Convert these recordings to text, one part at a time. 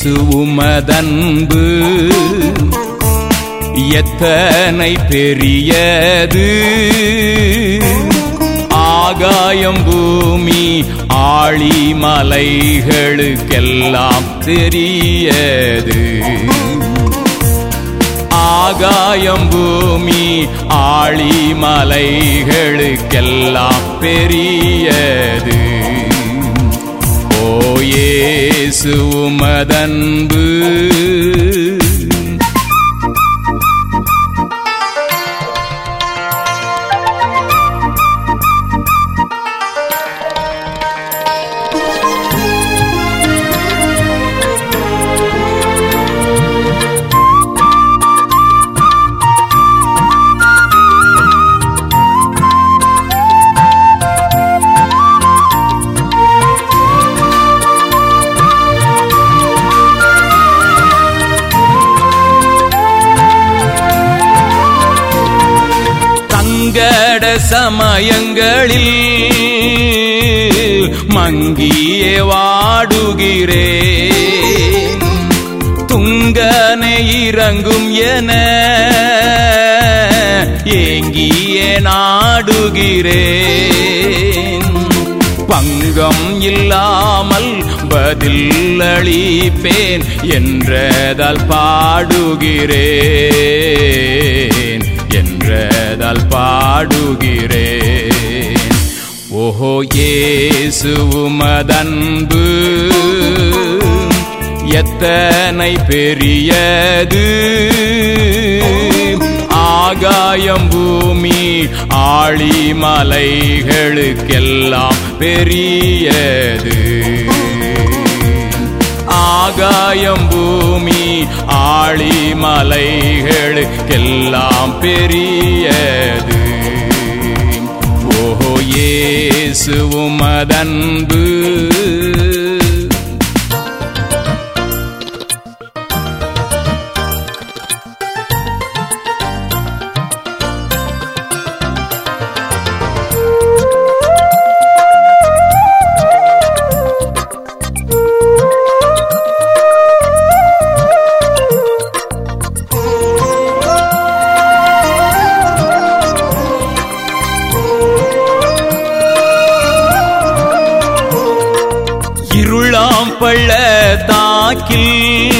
இயேசு உமதன்பு எத்தனை பெரியது ஆகாயம் பூமி ஆழி மலைகளுக்கெல்லாம் தெரியது ஆகாயம் பூமி ஆழி மலைகளுக்கெல்லாம் பெரியது ஓயேசு உமதன்பு சங்கட சமயங்களில் மங்கியே வாடுகிறே துங்கனை இறங்கும் என ஏங்கியே நாடுகிறேன் பங்கம் இல்லாமல் பதில் அளிப்பேன் என்றதால் பாடுகிறேன் என்றதால் பாடுகிறேன் ஓஹோ இயேசு உமதன்பு எத்தனை பெரியது ஆகாயம் பூமி ஆழி மலைகளுக்கெல்லாம் பெரியது ஆகாயம் பூமி ஆழி மலைகளுக்கெல்லாம் பெரியது ஓஹோ இயேசு உமதன்பு இருளாம் பள்ள தாக்கில்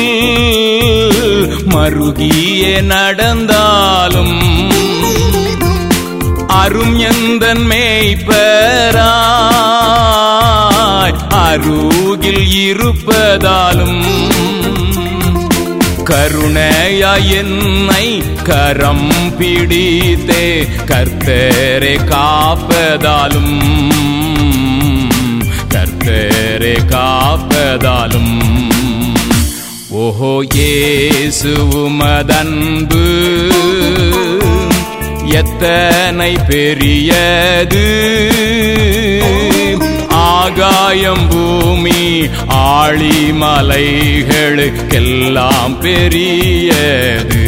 மருகிய நடந்தாலும் அரும் எந்தன் மேய்ப்பராய் அருகில் இருப்பதாலும் கருணையா என்னை கரம் பிடித்தே கர்த்தரை காப்பதாலும் கர்த்தரை காப்பதாலும் ஓஹோ இயேசு உமதன்பு எத்தனை பெரியது ஆகாயம் பூமி ஆழி மலைகளுக்கெல்லாம் பெரியது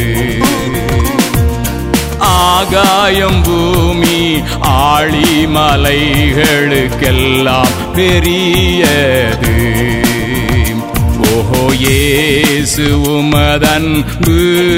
ஆகாயம் பூமி ஆழி மலைகளுக்கெல்லாம் பெரியது ஓஹோ இயேசு உமதன்பு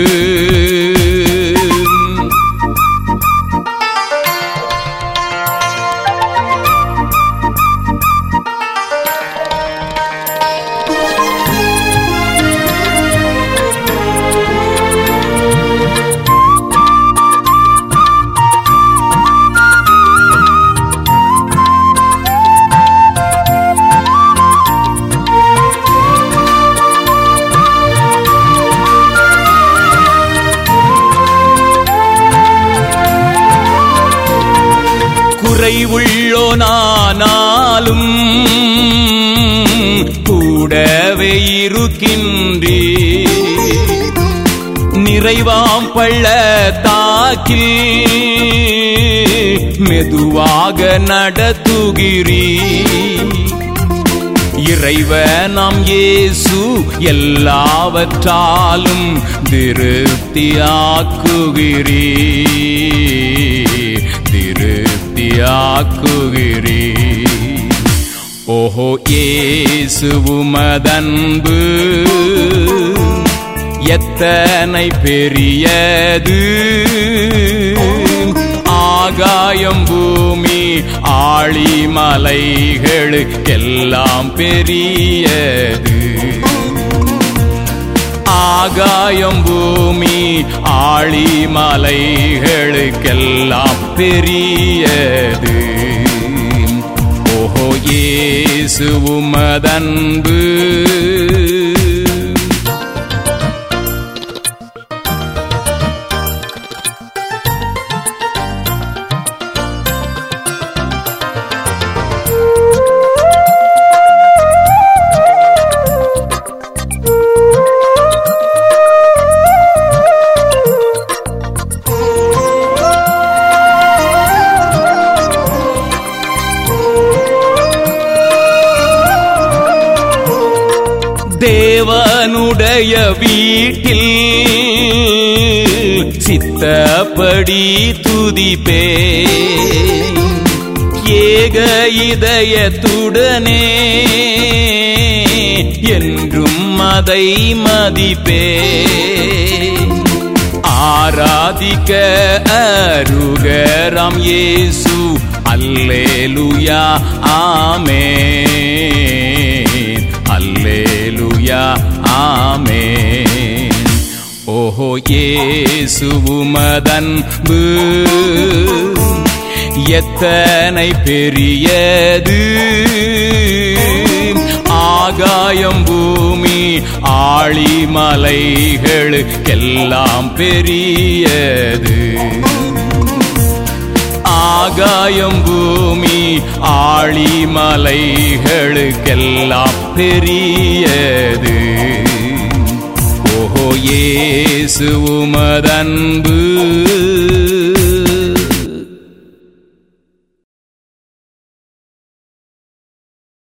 குறைவுள்ளோனானாலும் கூடவே இருக்கின்றே நிறைவாம் பள்ள தாக்கில் மெதுவாக நடத்துகிறீ இறைவனாம் இயேசு எல்லாவற்றாலும் திருப்தியாக்குகிறீ திருப்தியாக்குகிறீ ஓஹோ இயேசு உமதன்பு எத்தனை பெரியது ஆகாயம் பூமி ஆழிமலைகளுக்கெல்லாம் பெரியது ஆகாயம் பூமி ஆழிமலைகளுக்கெல்லாம் பெரியது ஓஹோ இயேசு உமதன்பு தேவனுடைய வீட்டில் சித்தப்படி துதிப்பே ஏக இதயத்துடனே என்றும் அதை மதிப்பே ஆராதிக்க அருகரம் இயேசு அல்லேலுயா ஆமென் அல்லேலுயா ஆமென் ஓஹோ இயேசு உமதன்பு எத்தனை பெரியது ஆகாயம் பூமி ஆழிமலைகளுக்கெல்லாம் பெரியது ஆகாயம் பூமி ஆழிமலைகளுக்கெல்லாம் பெரியது ஓஹோ இயேசு உமதன்பு